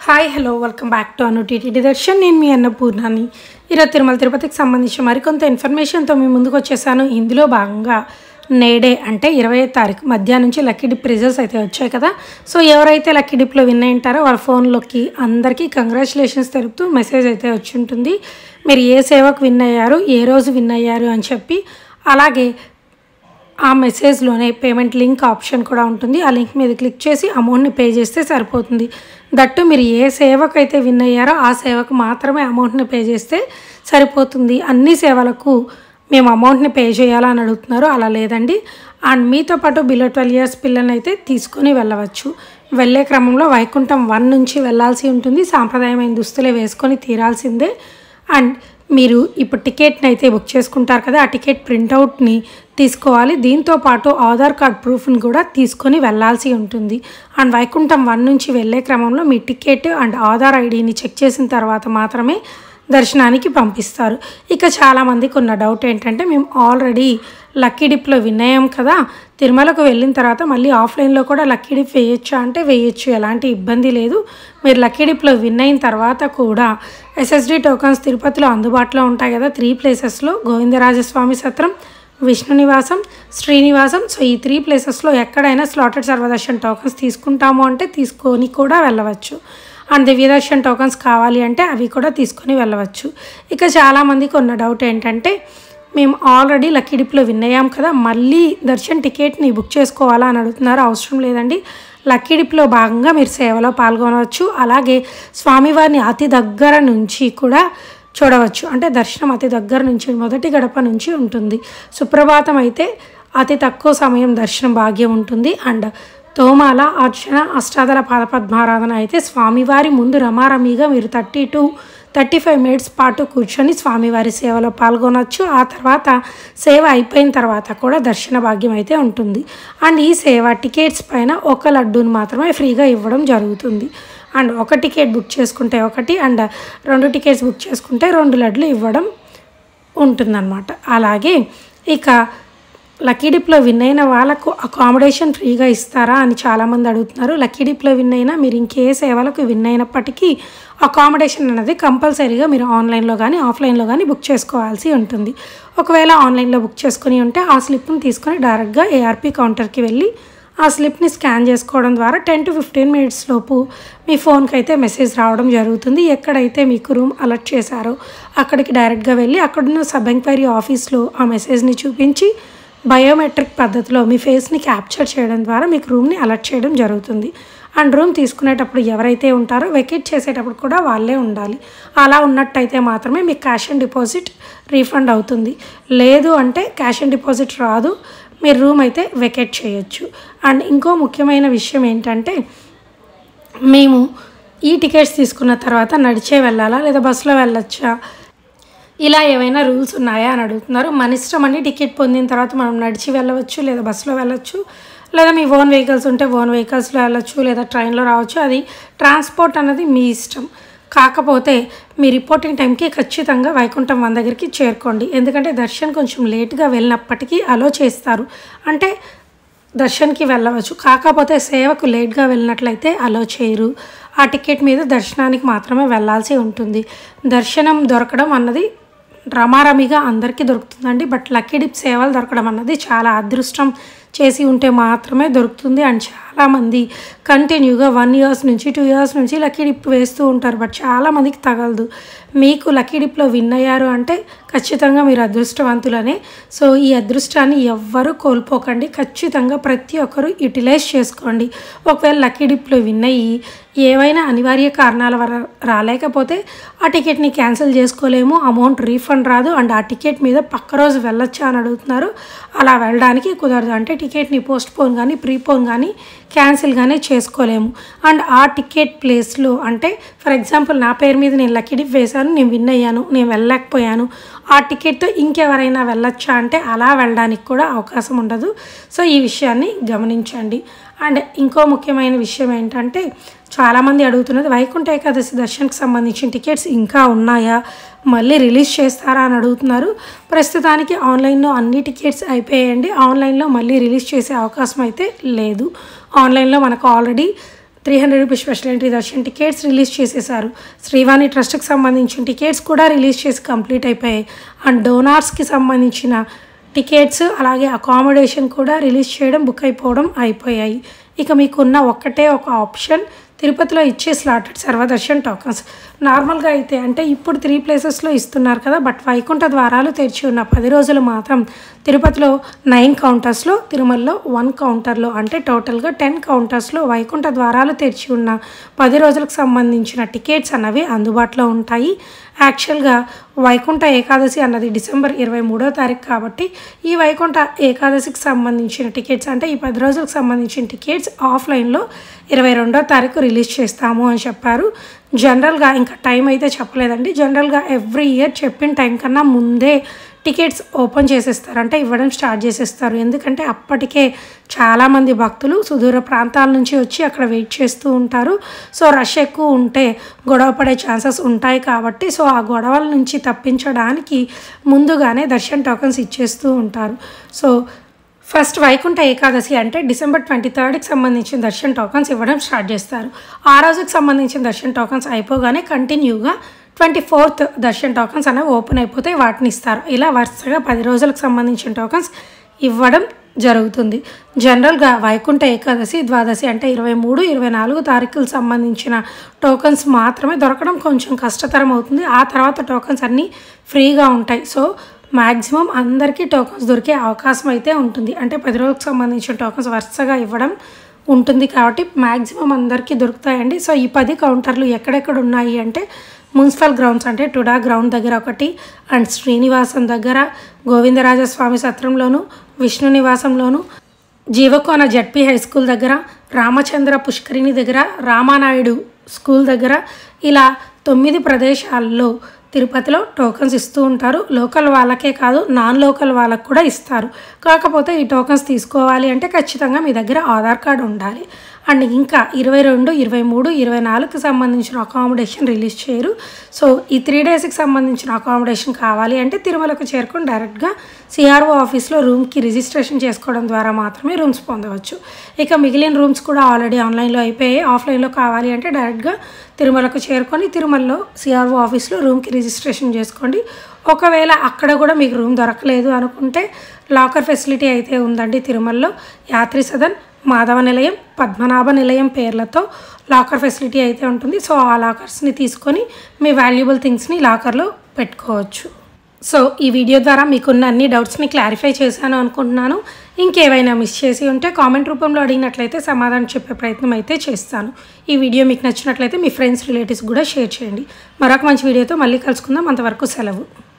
hi hello welcome back to Anu TTD darshan నేను మీ అన్నపూర్ణాని ఈరోజు తిరుమల తిరుపతికి సంబంధించి మరికొంత ఇన్ఫర్మేషన్తో మీ ముందుకు వచ్చేసాను ఇందులో భాగంగా నేడే అంటే ఇరవై తారీఖు మధ్యాహ్నం నుంచి లక్కీ డిప్ రిజల్ట్స్ అయితే వచ్చాయి కదా సో ఎవరైతే లక్కీ డిప్లో విన్ అయి ఉంటారో వాళ్ళ ఫోన్లోకి అందరికీ కంగ్రాచులేషన్స్ తెలుపుతూ మెసేజ్ అయితే వచ్చి ఉంటుంది మీరు ఏ సేవకు విన్ అయ్యారు ఏ రోజు విన్ అయ్యారు అని చెప్పి అలాగే ఆ మెసేజ్లోనే పేమెంట్ లింక్ ఆప్షన్ కూడా ఉంటుంది ఆ లింక్ మీద క్లిక్ చేసి అమౌంట్ని పే చేస్తే సరిపోతుంది దట్టు మీరు ఏ సేవకు అయితే విన్ అయ్యారో ఆ సేవకు మాత్రమే అమౌంట్ని పే చేస్తే సరిపోతుంది అన్ని సేవలకు మేము అమౌంట్ని పే చేయాలని అడుగుతున్నారు అలా లేదండి అండ్ మీతో పాటు బిలో ట్వెల్వ్ ఇయర్స్ పిల్లల్ని అయితే తీసుకొని వెళ్ళవచ్చు వెళ్ళే క్రమంలో వైకుంఠం వన్ నుంచి వెళ్ళాల్సి ఉంటుంది సాంప్రదాయమైన దుస్తులే వేసుకొని తీరాల్సిందే అండ్ మీరు ఇప్పుడు టికెట్ని అయితే బుక్ చేసుకుంటారు కదా ఆ టికెట్ ప్రింట్అవుట్ని తీసుకోవాలి దీంతో పాటు ఆధార్ కార్డ్ ప్రూఫ్ని కూడా తీసుకొని వెళ్ళాల్సి ఉంటుంది అండ్ వైకుంఠం వన్ నుంచి వెళ్ళే క్రమంలో మీ టికెట్ అండ్ ఆధార్ ఐడిని చెక్ చేసిన తర్వాత మాత్రమే దర్శనానికి పంపిస్తారు ఇక చాలామందికి ఉన్న డౌట్ ఏంటంటే మేము ఆల్రెడీ లక్కీ డిప్లో విన్ అయ్యాం కదా తిరుమలకు వెళ్ళిన తర్వాత మళ్ళీ ఆఫ్లైన్లో కూడా లక్కీ డిప్ వేయొచ్చా అంటే వేయొచ్చు ఎలాంటి ఇబ్బంది లేదు మీరు లక్కీ డిప్లో విన్ అయిన తర్వాత కూడా ఎస్ఎస్డి టోకన్స్ తిరుపతిలో అందుబాటులో ఉంటాయి కదా త్రీ ప్లేసెస్లో గోవిందరాజస్వామి సత్రం విష్ణు నివాసం శ్రీనివాసం సో ఈ త్రీ ప్లేసెస్లో ఎక్కడైనా స్లాటెడ్ సర్వదర్శన్ టోకన్స్ తీసుకుంటాము అంటే తీసుకొని కూడా వెళ్ళవచ్చు అండ్ దివ్యదర్శన్ టోకన్స్ కావాలి అంటే అవి కూడా తీసుకొని వెళ్ళవచ్చు ఇక చాలామందికి ఉన్న డౌట్ ఏంటంటే మేము ఆల్రెడీ లక్కీ డిప్లో విన్ అయ్యాం కదా మళ్ళీ దర్శన్ టికెట్ని బుక్ చేసుకోవాలా అని అడుగుతున్నారు అవసరం లేదండి లక్కీ డిప్లో భాగంగా మీరు సేవలో పాల్గొనవచ్చు అలాగే స్వామివారిని అతి దగ్గర నుంచి కూడా చూడవచ్చు అంటే దర్శనం అతి దగ్గర నుంచి మొదటి గడప నుంచి ఉంటుంది సుప్రభాతం అయితే అతి తక్కువ సమయం దర్శనం భాగ్యం ఉంటుంది అండ్ తోమాల అర్చన అష్టాదల పాదపద్మారాధన అయితే స్వామివారి ముందు రమారమిగా మీరు thirty to thirty five minutes పాటు కూర్చొని స్వామివారి సేవలో పాల్గొనవచ్చు ఆ తర్వాత సేవ అయిపోయిన తర్వాత కూడా దర్శన భాగ్యం అయితే ఉంటుంది అండ్ ఈ సేవ టికెట్స్ పైన ఒక లడ్డూని మాత్రమే ఫ్రీగా ఇవ్వడం జరుగుతుంది అండ్ ఒక టికెట్ బుక్ చేసుకుంటే ఒకటి అండ్ రెండు టికెట్స్ బుక్ చేసుకుంటే రెండు లడ్లు ఇవ్వడం ఉంటుందన్నమాట అలాగే ఇక లక్కీ డిప్లో విన్ అయిన వాళ్ళకు అకామిడేషన్ ఫ్రీగా ఇస్తారా అని చాలామంది అడుగుతున్నారు లక్కీ డిప్లో విన్ అయినా మీరు ఇంకే సేవలకు విన్ అయినప్పటికీ అకామిడేషన్ అనేది కంపల్సరీగా మీరు ఆన్లైన్లో కానీ ఆఫ్లైన్లో కానీ బుక్ చేసుకోవాల్సి ఉంటుంది ఒకవేళ ఆన్లైన్లో బుక్ చేసుకుని ఉంటే ఆ స్లిప్ని తీసుకొని డైరెక్ట్గా ఏఆర్పి కౌంటర్కి వెళ్ళి ఆ స్లిప్ని స్కాన్ చేసుకోవడం ద్వారా టెన్ టు ఫిఫ్టీన్ మినిట్స్ లోపు మీ ఫోన్కి అయితే మెసేజ్ రావడం జరుగుతుంది ఎక్కడైతే మీకు రూమ్ అలర్ట్ చేశారో అక్కడికి డైరెక్ట్గా వెళ్ళి అక్కడున్న సబ్ ఎంక్వైరీ ఆఫీస్లో ఆ మెసేజ్ని చూపించి బయోమెట్రిక్ పద్ధతిలో మీ ఫేస్ని క్యాప్చర్ చేయడం ద్వారా మీకు రూమ్ని అలర్ట్ చేయడం జరుగుతుంది అండ్ రూమ్ తీసుకునేటప్పుడు ఎవరైతే ఉంటారో వెకేట్ చేసేటప్పుడు కూడా వాళ్ళే ఉండాలి అలా ఉన్నట్టయితే మాత్రమే మీకు క్యాష్ అండ్ డిపాజిట్ రీఫండ్ అవుతుంది లేదు అంటే క్యాష్ అండ్ డిపాజిట్ రాదు మీరు రూమ్ అయితే వెకేట్ చేయొచ్చు అండ్ ఇంకో ముఖ్యమైన విషయం ఏంటంటే మేము ఈ టికెట్స్ తీసుకున్న తర్వాత నడిచే వెళ్ళాలా లేదా బస్సులో వెళ్ళొచ్చా ఇలా ఏమైనా రూల్స్ ఉన్నాయా అని అడుగుతున్నారు మన ఇష్టం అండి టికెట్ పొందిన తర్వాత మనం నడిచి వెళ్ళవచ్చు లేదా బస్సులో వెళ్ళవచ్చు లేదా మీ ఓన్ వెహికల్స్ ఉంటే ఓన్ వెహికల్స్లో వెళ్ళచ్చు లేదా ట్రైన్లో రావచ్చు అది ట్రాన్స్పోర్ట్ అన్నది మీ ఇష్టం కాకపోతే మీ రిపోర్టింగ్ టైంకి ఖచ్చితంగా వైకుంఠం వన్ దగ్గరికి చేరుకోండి ఎందుకంటే దర్శన్ కొంచెం లేట్గా వెళ్ళినప్పటికీ అలో చేస్తారు అంటే దర్శన్కి వెళ్ళవచ్చు కాకపోతే సేవకు లేట్గా వెళ్ళినట్లయితే అలో చేయరు ఆ టికెట్ మీద దర్శనానికి మాత్రమే వెళ్ళాల్సి ఉంటుంది దర్శనం దొరకడం అన్నది రమారమిగా అందరికీ దొరుకుతుందండి బట్ లక్కీ డిప్ సేవలు దొరకడం అన్నది చాలా అదృష్టం చేసి ఉంటే మాత్రమే దొరుకుతుంది అండ్ చాలామంది కంటిన్యూగా వన్ ఇయర్స్ నుంచి టూ ఇయర్స్ నుంచి లక్కీ డిప్ వేస్తూ ఉంటారు బట్ చాలామందికి తగలదు మీకు లక్కీ డిప్లో విన్ అయ్యారు అంటే ఖచ్చితంగా మీరు అదృష్టవంతులనే సో ఈ అదృష్టాన్ని ఎవ్వరూ కోల్పోకండి ఖచ్చితంగా ప్రతి ఒక్కరూ యూటిలైజ్ చేసుకోండి ఒకవేళ లక్కీ డిప్లో విన్ అయ్యి ఏవైనా అనివార్య కారణాల వల్ల రాలేకపోతే ఆ టికెట్ని క్యాన్సిల్ చేసుకోలేము అమౌంట్ రీఫండ్ రాదు అండ్ ఆ టికెట్ మీద పక్క రోజు వెళ్ళొచ్చా అని అడుగుతున్నారు అలా వెళ్ళడానికి కుదరదు అంటే టికెట్ని పోస్ట్ పోన్ కానీ ప్రీపోన్ కానీ క్యాన్సిల్ కానీ చేసుకోలేము అండ్ ఆ టికెట్ ప్లేస్లో అంటే ఫర్ ఎగ్జాంపుల్ నా పేరు మీద నేను లక్కీ డిప్ వేశాను నేను విన్ అయ్యాను నేను వెళ్ళలేకపోయాను ఆ టికెట్తో ఇంకెవరైనా వెళ్ళొచ్చా అంటే అలా వెళ్ళడానికి కూడా అవకాశం ఉండదు సో ఈ విషయాన్ని గమనించండి అండ్ ఇంకో ముఖ్యమైన విషయం ఏంటంటే చాలామంది అడుగుతున్నది వైకుంఠ ఏకాదశి దర్శన్కి సంబంధించిన టికెట్స్ ఇంకా ఉన్నాయా మళ్ళీ రిలీజ్ చేస్తారా అని అడుగుతున్నారు ప్రస్తుతానికి ఆన్లైన్లో అన్ని టికెట్స్ అయిపోయాయండి ఆన్లైన్లో మళ్ళీ రిలీజ్ చేసే అవకాశం అయితే లేదు ఆన్లైన్లో మనకు already three hundred rupees special entry darshan tickets release చేసేసారు శ్రీవాణి ట్రస్ట్కి సంబంధించిన టికెట్స్ కూడా రిలీజ్ చేసి కంప్లీట్ అయిపోయాయి అండ్ డోనార్స్కి సంబంధించిన టికెట్స్ అలాగే అకామిడేషన్ కూడా రిలీజ్ చేయడం బుక్ అయిపోవడం అయిపోయాయి ఇక మీకున్న ఒక్కటే ఒక ఆప్షన్ తిరుపతిలో ఇచ్చే స్లాటెడ్ సర్వదర్శన్ టోకన్స్ నార్మల్గా అయితే అంటే ఇప్పుడు త్రీ ప్లేసెస్లో ఇస్తున్నారు కదా బట్ వైకుంఠ ద్వారాలు తెరిచి ఉన్న పది రోజులు మాత్రం తిరుపతిలో నైన్ కౌంటర్స్లో తిరుమలలో వన్ కౌంటర్లో అంటే టోటల్గా టెన్ కౌంటర్స్లో వైకుంఠ ద్వారాలు తెరిచి ఉన్న పది రోజులకు సంబంధించిన టికెట్స్ అన్నవి అందుబాటులో ఉంటాయి యాక్చువల్గా వైకుంఠ ఏకాదశి అన్నది డిసెంబర్ ఇరవై మూడో తారీఖు కాబట్టి ఈ వైకుంఠ ఏకాదశికి సంబంధించిన టికెట్స్ అంటే ఈ పది రోజులకు సంబంధించిన టికెట్స్ ఆఫ్లైన్లో ఇరవై రెండో తారీఖు రిలీజ్ చేస్తాము అని చెప్పారు జనరల్గా ఇంకా టైం అయితే చెప్పలేదండి జనరల్గా ఎవ్రీ ఇయర్ చెప్పిన టైం కన్నా ముందే టికెట్స్ ఓపెన్ చేసేస్తారు అంటే ఇవ్వడం స్టార్ట్ చేసేస్తారు ఎందుకంటే అప్పటికే చాలామంది భక్తులు సుదూర ప్రాంతాల నుంచి వచ్చి అక్కడ వెయిట్ చేస్తూ ఉంటారు సో రష్ ఎక్కువ ఉంటే గొడవ పడే ఛాన్సెస్ ఉంటాయి కాబట్టి సో ఆ గొడవల నుంచి తప్పించడానికి ముందుగానే దర్శన్ టోకన్స్ ఇచ్చేస్తూ ఉంటారు సో ఫస్ట్ వైకుంఠ ఏకాదశి అంటే డిసెంబర్ ట్వంటీ థర్డ్కి సంబంధించిన దర్శన్ టోకన్స్ ఇవ్వడం స్టార్ట్ చేస్తారు ఆ రోజుకి సంబంధించిన దర్శన్ టోకన్స్ అయిపోగానే కంటిన్యూగా ట్వంటీ ఫోర్త్ దర్శన్ టోకన్స్ అనేవి ఓపెన్ అయిపోతే వాటిని ఇస్తారు ఇలా వరుసగా పది రోజులకు సంబంధించిన టోకన్స్ ఇవ్వడం జరుగుతుంది జనరల్గా వైకుంఠ ఏకాదశి ద్వాదశి అంటే ఇరవై మూడు ఇరవై నాలుగు తారీఖులకు సంబంధించిన టోకన్స్ మాత్రమే దొరకడం కొంచెం కష్టతరం అవుతుంది ఆ తర్వాత టోకన్స్ అన్నీ ఫ్రీగా ఉంటాయి సో మ్యాక్సిమం అందరికీ టోకన్స్ దొరికే అవకాశం అయితే ఉంటుంది అంటే పది రోజులకు సంబంధించిన టోకన్స్ వరుసగా ఇవ్వడం ఉంటుంది కాబట్టి మ్యాక్సిమం అందరికీ దొరుకుతాయండి సో ఈ పది కౌంటర్లు ఎక్కడెక్కడ ఉన్నాయి అంటే మున్సిపల్ గ్రౌండ్స్ అంటే టుడా గ్రౌండ్ దగ్గర ఒకటి అండ్ శ్రీనివాసం దగ్గర గోవిందరాజస్వామి సత్రంలోను విష్ణు నివాసంలోను జీవకోన జడ్పీ హై స్కూల్ దగ్గర రామచంద్ర పుష్కరిణి దగ్గర రామానాయుడు స్కూల్ దగ్గర ఇలా తొమ్మిది ప్రదేశాల్లో తిరుపతిలో టోకన్స్ ఇస్తూ ఉంటారు లోకల్ వాళ్ళకే కాదు నాన్ లోకల్ వాళ్ళకు కూడా ఇస్తారు కాకపోతే ఈ టోకన్స్ తీసుకోవాలి అంటే ఖచ్చితంగా మీ దగ్గర ఆధార్ కార్డు ఉండాలి అండ్ ఇంకా ఇరవై రెండు ఇరవై మూడు ఇరవై నాలుగుకి సంబంధించిన అకామిడేషన్ రిలీజ్ చేయరు సో ఈ త్రీ డేస్కి సంబంధించిన అకామిడేషన్ కావాలి అంటే తిరుమలకు చేరుకొని డైరెక్ట్గా సిఆర్ఓ ఆఫీస్లో రూమ్కి రిజిస్ట్రేషన్ చేసుకోవడం ద్వారా మాత్రమే రూమ్స్ పొందవచ్చు ఇక మిగిలిన రూమ్స్ కూడా ఆల్రెడీ ఆన్లైన్లో అయిపోయాయి ఆఫ్లైన్లో కావాలి అంటే డైరెక్ట్గా తిరుమలకు చేరుకొని తిరుమలలో సిఆర్ఓ ఆఫీస్లో రూమ్కి రిజిస్ట్రేషన్ చేసుకోండి ఒకవేళ అక్కడ కూడా మీకు రూమ్ దొరకలేదు అనుకుంటే లాకర్ ఫెసిలిటీ అయితే ఉందండి తిరుమలలో యాత్రి సదన్ మాధవ నిలయం పద్మనాభ నిలయం పేర్లతో లాకర్ ఫెసిలిటీ అయితే ఉంటుంది సో ఆ లాకర్స్ని తీసుకొని మీ వాల్యుబుల్ థింగ్స్ని లాకర్లో పెట్టుకోవచ్చు సో ఈ వీడియో ద్వారా మీకున్న అన్ని డౌట్స్ని క్లారిఫై చేశాను అనుకుంటున్నాను ఇంకేవైనా మిస్ చేసి ఉంటే కామెంట్ రూపంలో అడిగినట్లయితే సమాధానం చెప్పే ప్రయత్నం అయితే చేస్తాను ఈ వీడియో మీకు నచ్చినట్లయితే మీ ఫ్రెండ్స్ రిలేటివ్స్ కూడా షేర్ చేయండి మరొక మంచి వీడియోతో మళ్ళీ కలుసుకుందాం అంతవరకు సెలవు